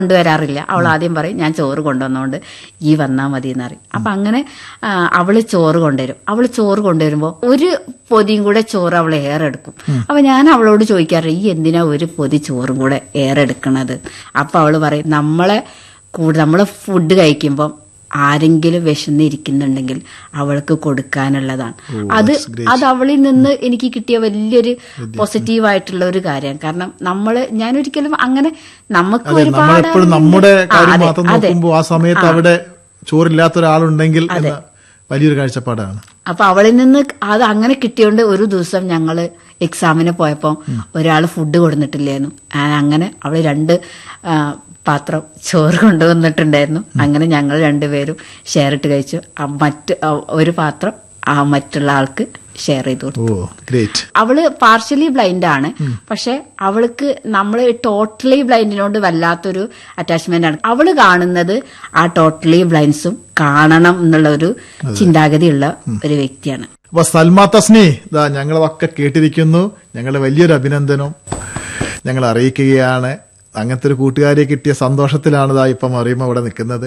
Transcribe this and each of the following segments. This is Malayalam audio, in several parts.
കൊണ്ടുവരാറില്ല അവൾ ആദ്യം പറയും ഞാൻ ചോറ് കൊണ്ടുവന്നോണ്ട് ഈ വന്നാൽ മതി എന്ന് പറയും അപ്പൊ അങ്ങനെ ആ, അവള് ചോറ് കൊണ്ടുവരും അവള് ചോറ് കൊണ്ടുവരുമ്പോ ഒരു പൊതിയും കൂടെ ചോറ് അവൾ ഏറെ എടുക്കും അപ്പൊ ഞാൻ അവളോട് ചോദിക്കാറ് ഈ എന്തിനാ ഒരു പൊതി ചോറും കൂടെ ഏറെ എടുക്കണത് അപ്പൊ അവള് പറയും നമ്മളെ കൂടെ നമ്മള് ഫുഡ് കഴിക്കുമ്പം ആരെങ്കിലും വിശന്നിരിക്കുന്നുണ്ടെങ്കിൽ അവൾക്ക് കൊടുക്കാനുള്ളതാണ് അത് അത് അവളിൽ നിന്ന് എനിക്ക് കിട്ടിയ വലിയൊരു പോസിറ്റീവ് ആയിട്ടുള്ള ഒരു കാര്യമാണ് കാരണം നമ്മള് ഞാൻ ഒരിക്കലും അങ്ങനെ നമുക്ക് അതെ ഒരുപാട് നമ്മളെപ്പോഴും നമ്മുടെ ആ, കാര്യം അതെ, മാത്രം അതെ. നോക്കുമ്പോൾ ആ സമയത്ത് അവിടെ ചോറില്ലാത്ത ഒരാളുണ്ടെങ്കിൽ എന്ന വലിയൊരു കാഴ്ചപ്പാടാണ് അപ്പൊ അവളിൽ നിന്ന് അത് അങ്ങനെ കിട്ടിയോണ്ട് ഒരു ദിവസം ഞങ്ങള് എക്സാമിന് പോയപ്പോ ഒരാൾ ഫുഡ് കൊടുത്തിട്ടില്ലായിരുന്നു ആ, അങ്ങനെ അവള് രണ്ട് ആ, പാത്രം ചോറ് കൊണ്ടുവന്നിട്ടുണ്ടായിരുന്നു അങ്ങനെ ഞങ്ങൾ രണ്ടുപേരും ഷെയർ ഇട്ട് കഴിച്ചു ആ, മറ്റ് ആ, ഒരു പാത്രം ആ മറ്റുള്ള ആൾക്ക് ഷെയർ ചെയ്തു കൊടുത്തു ഓ ഗ്രേറ്റ് അവള് പാർഷ്യലി ബ്ലൈൻഡ് ആണ് പക്ഷെ അവൾക്ക് നമ്മൾ ടോട്ടലി ബ്ലൈൻഡിനോട് വല്ലാത്തൊരു അറ്റാച്ച്മെന്റ് ആണ് അവള് കാണുന്നത് ആ ടോട്ടലി ബ്ലൈൻഡ്സും കാണണം എന്നുള്ള ഒരു ചിന്താഗതിയുള്ള ഒരു വ്യക്തിയാണ് അപ്പൊ സൽമാ തസ്നി ഇതാ ഞങ്ങളതൊക്കെ കേട്ടിരിക്കുന്നു ഞങ്ങളുടെ വലിയൊരു അഭിനന്ദനം ഞങ്ങൾ അറിയിക്കുകയാണ് അങ്ങനത്തെ ഒരു കൂട്ടുകാരിയെ കിട്ടിയ സന്തോഷത്തിലാണ് ഇതാ ഇപ്പം അറിയുമ്പോൾ ഇവിടെ നിൽക്കുന്നത്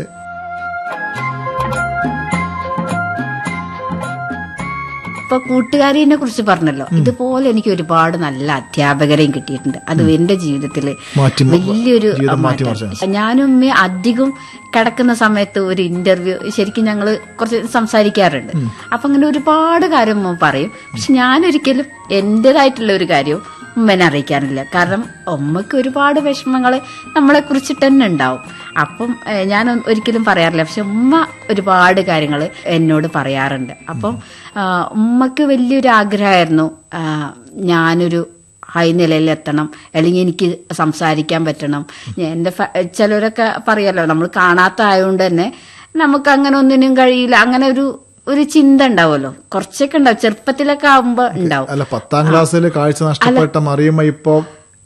ഇപ്പൊ കൂട്ടുകാരിനെ കുറിച്ച് പറഞ്ഞല്ലോ ഇതുപോലെ എനിക്ക് ഒരുപാട് നല്ല അധ്യാപകരെയും കിട്ടിയിട്ടുണ്ട് അത് എന്റെ ജീവിതത്തില് മാറ്റി- വലിയൊരു ജീവിതം മാറ്റി മാറ്റം. ഞാനും ഉമ്മയും അധികം കിടക്കുന്ന സമയത്ത് ഒരു ഇന്റർവ്യൂ ശരിക്കും ഞങ്ങൾ കുറച്ച് സംസാരിക്കാറുണ്ട് അപ്പൊ അങ്ങനെ ഒരുപാട് കാര്യം ഉമ്മ പറയും പക്ഷെ ഞാനൊരിക്കലും എന്റേതായിട്ടുള്ള ഒരു കാര്യവും ഉമ്മനെ അറിയിക്കാറില്ല കാരണം ഉമ്മക്ക് ഒരുപാട് വിഷമങ്ങൾ നമ്മളെ കുറിച്ചിട്ട് തന്നെ ഉണ്ടാവും അപ്പം ഏഹ്, ഞാൻ ഒ- ഒരിക്കലും പറയാറില്ല പക്ഷെ ഉമ്മ ഒരുപാട് കാര്യങ്ങൾ എന്നോട് പറയാറുണ്ട് അപ്പം ആ, ഉമ്മക്ക് വലിയൊരു ആഗ്രഹമായിരുന്നു ആ, ഞാനൊരു ഹൈ നിലയിൽ എത്തണം അല്ലെങ്കിൽ എനിക്ക് സംസാരിക്കാൻ പറ്റണം ഞാൻ എന്റെ ഫ- ചിലരൊക്കെ പറയല്ലോ നമ്മൾ കാണാത്ത ആയതുകൊണ്ട് തന്നെ നമുക്ക് അങ്ങനെ ഒന്നിനും കഴിയില്ല അങ്ങനെ ഒരു ഒരു ചിന്ത ഉണ്ടാവുമല്ലോ കുറച്ചൊക്കെ ഉണ്ടാവും ചെറുപ്പത്തിലൊക്കെ ആവുമ്പോ ഉണ്ടാവും അല്ല പത്താം ക്ലാസ്സിൽ കാഴ്ച നഷ്ടപ്പെട്ട മറിയുമ്പോ ഇപ്പൊ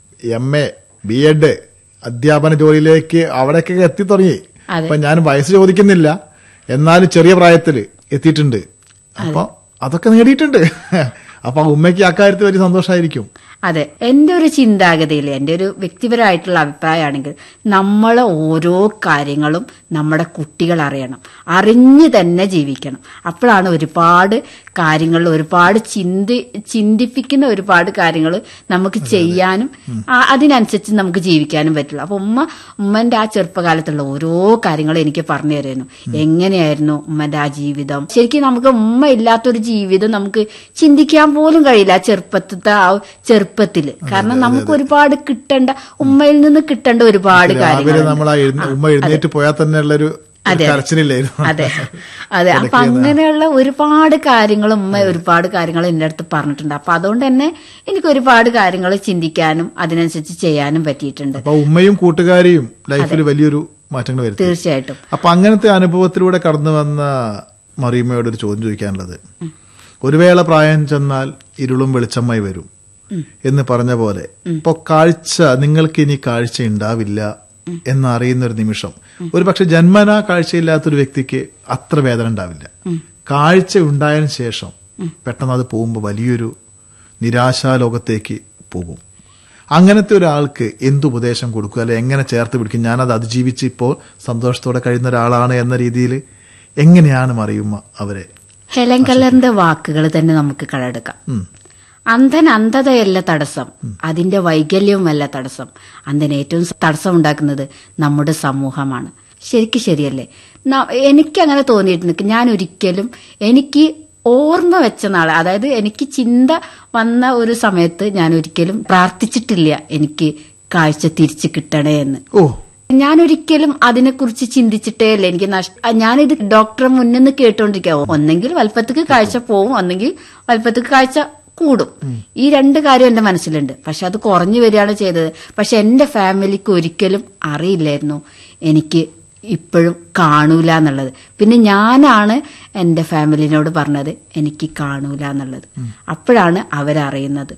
എം എ ബി എഡ് അധ്യാപന ജോലിയിലേക്ക് അവിടേക്കൊക്കെ എത്തി തുടങ്ങി അതെ. അപ്പൊ ഞാൻ വയസ്സ് ചോദിക്കുന്നില്ല എന്നാലും ചെറിയ പ്രായത്തില് എത്തിയിട്ടുണ്ട് അപ്പൊ അതൊക്കെ നേടിയിട്ടുണ്ട് അപ്പൊ ആ ഉമ്മയ്ക്ക് അക്കാര്യത്തിൽ വലിയ സന്തോഷമായിരിക്കും അതെ എന്റെ ഒരു ചിന്താഗതിയിൽ എന്റെ ഒരു വ്യക്തിപരമായിട്ടുള്ള അഭിപ്രായമാണെങ്കിൽ നമ്മൾ ഓരോ കാര്യങ്ങളും നമ്മുടെ കുട്ടികൾ അറിയണം അറിഞ്ഞു തന്നെ ജീവിക്കണം അപ്പോഴാണ് ഒരുപാട് കാര്യങ്ങൾ ഒരുപാട് ചിന്തി ചിന്തിപ്പിക്കുന്ന ഒരുപാട് കാര്യങ്ങൾ നമുക്ക് ചെയ്യാനും ആ- അതിനനുസരിച്ച് നമുക്ക് ജീവിക്കാനും പറ്റുള്ളൂ അപ്പൊ ഉമ്മ ഉമ്മന്റെ ആ ചെറുപ്പകാലത്തുള്ള ഓരോ കാര്യങ്ങളും എനിക്ക് പറഞ്ഞു തരുന്നു എങ്ങനെയായിരുന്നു ഉമ്മന്റെ ആ ജീവിതം ശരിക്കും നമുക്ക് ഉമ്മ ഇല്ലാത്തൊരു ജീവിതം നമുക്ക് ചിന്തിക്കാൻ പോലും കഴിയില്ല ആ ചെറുപ്പത്തെ ആ ചെറുപ്പത്തില് കാരണം നമുക്ക് ഒരുപാട് കിട്ടേണ്ട ഉമ്മയിൽ നിന്ന് കിട്ടേണ്ട ഒരുപാട് രാവിലെ കാര്യങ്ങൾ നമ്മൾ ആ എഴുന്ന- ഉമ്മ എഴുന്നേറ്റ് പോയാൽ തന്നെ ഉള്ളൊരു ഒരു കരച്ചിലില്ലായിരുന്നു അതെ അതെ അപ്പൊ അങ്ങനെയുള്ള ഒരുപാട് കാര്യങ്ങൾ ഉമ്മ ഒരുപാട് കാര്യങ്ങൾ എന്റെ അടുത്ത് പറഞ്ഞിട്ടുണ്ട് അപ്പൊ അതുകൊണ്ട് തന്നെ എനിക്ക് ഒരുപാട് കാര്യങ്ങൾ ചിന്തിക്കാനും അതിനനുസരിച്ച് ചെയ്യാനും പറ്റിയിട്ടുണ്ട് അപ്പൊ ഉമ്മയും കൂട്ടുകാരിയും ലൈഫിൽ വലിയൊരു മാറ്റങ്ങൾ വരുത്തി തീർച്ചയായിട്ടും അപ്പൊ അങ്ങനത്തെ അനുഭവത്തിലൂടെ കടന്നു വന്ന മറിയമ്മയോട് ഒരു ചോദ്യം ചോദിക്കാനുള്ളത് ഒരു വേള പ്രായം ചെന്നാൽ ഇരുളും വെളിച്ചമായി വരും എന്ന് പറഞ്ഞ പോലെ ഇപ്പൊ കാഴ്ച നിങ്ങൾക്ക് ഇനി കാഴ്ച ഉണ്ടാവില്ല എന്നറിയുന്ന ഒരു നിമിഷം ഒരു പക്ഷെ ജന്മനാ കാഴ്ചയില്ലാത്തൊരു വ്യക്തിക്ക് അത്ര വേദന ഉണ്ടാവില്ല കാഴ്ച ഉണ്ടായതിനു ശേഷം പെട്ടെന്ന് അത് പോകുമ്പോൾ വലിയൊരു നിരാശാലോകത്തേക്ക് പോകും അങ്ങനത്തെ ഒരാൾക്ക് എന്ത് ഉപദേശം കൊടുക്കുക അല്ലെ എങ്ങനെ ചേർത്ത് പിടിക്കും ഞാനത് അതിജീവിച്ച് ഇപ്പോൾ സന്തോഷത്തോടെ കഴിയുന്ന ഒരാളാണ് എന്ന രീതിയിൽ എങ്ങനെയാണ് മറിയുമ്മ അവരെ ഹെലൻ കല്ലറിന്റെ വാക്കുകൾ തന്നെ നമുക്ക് കടമെടുക്കാം ഉം. അന്ധൻ അന്ധതയല്ല തടസ്സം അതിന്റെ വൈകല്യവുമല്ല തടസ്സം അന്ധൻ ഏറ്റവും തടസ്സം ഉണ്ടാക്കുന്നത് നമ്മുടെ സമൂഹമാണ് ശരിക്കും ശരിയല്ലേ ന- എനിക്കങ്ങനെ തോന്നിയിട്ടുണ്ട് ഞാൻ ഒരിക്കലും എനിക്ക് ഓർമ്മ വെച്ച നാളെ അതായത് എനിക്ക് ചിന്ത വന്ന ഒരു സമയത്ത് ഞാൻ ഒരിക്കലും പ്രാർത്ഥിച്ചിട്ടില്ല എനിക്ക് കാഴ്ച തിരിച്ചു കിട്ടണേ എന്ന് ഓ ഞാൻ ഒരിക്കലും അതിനെക്കുറിച്ച് ചിന്തിച്ചിട്ടേ ഇല്ല എനിക്ക് നഷ്ട ഞാനിത് ഡോക്ടറെ മുന്നിൽ നിന്ന് കേട്ടോണ്ടിരിക്കുക ഒന്നെങ്കിൽ വൽപ്പത്തേക്ക് കാഴ്ച പോവും ഒന്നെങ്കിൽ വൽപ്പത്തേക്ക് കാഴ്ച കൂടും ഈ രണ്ട് കാര്യം എന്റെ മനസ്സിലുണ്ട് പക്ഷെ അത് കുറഞ്ഞു വരികയാണ് ചെയ്തത് പക്ഷെ എന്റെ ഫാമിലിക്ക് ഒരിക്കലും അറിയില്ലായിരുന്നു എനിക്ക് ഇപ്പോഴും കാണൂല എന്നുള്ളത് പിന്നെ ഞാനാണ് എന്റെ ഫാമിലിനോട് പറഞ്ഞത് എനിക്ക് കാണൂല എന്നുള്ളത് അപ്പോഴാണ് അവരറിയുന്നത്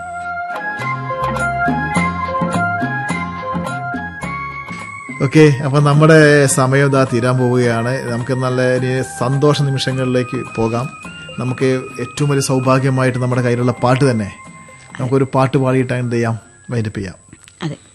ഓക്കെ അപ്പൊ നമ്മുടെ സമയം ഇതാ തീരാൻ പോവുകയാണ് നമുക്ക് നല്ല ഇനി സന്തോഷ നിമിഷങ്ങളിലേക്ക് പോകാം നമുക്ക് ഏറ്റവും വലിയ സൗഭാഗ്യമായിട്ട് നമ്മുടെ കയ്യിലുള്ള പാട്ട് തന്നെ നമുക്കൊരു പാട്ട് പാടിയിട്ട് എന്ത് ചെയ്യാം വൈൻഡപ്പ് ചെയ്യാം അതെ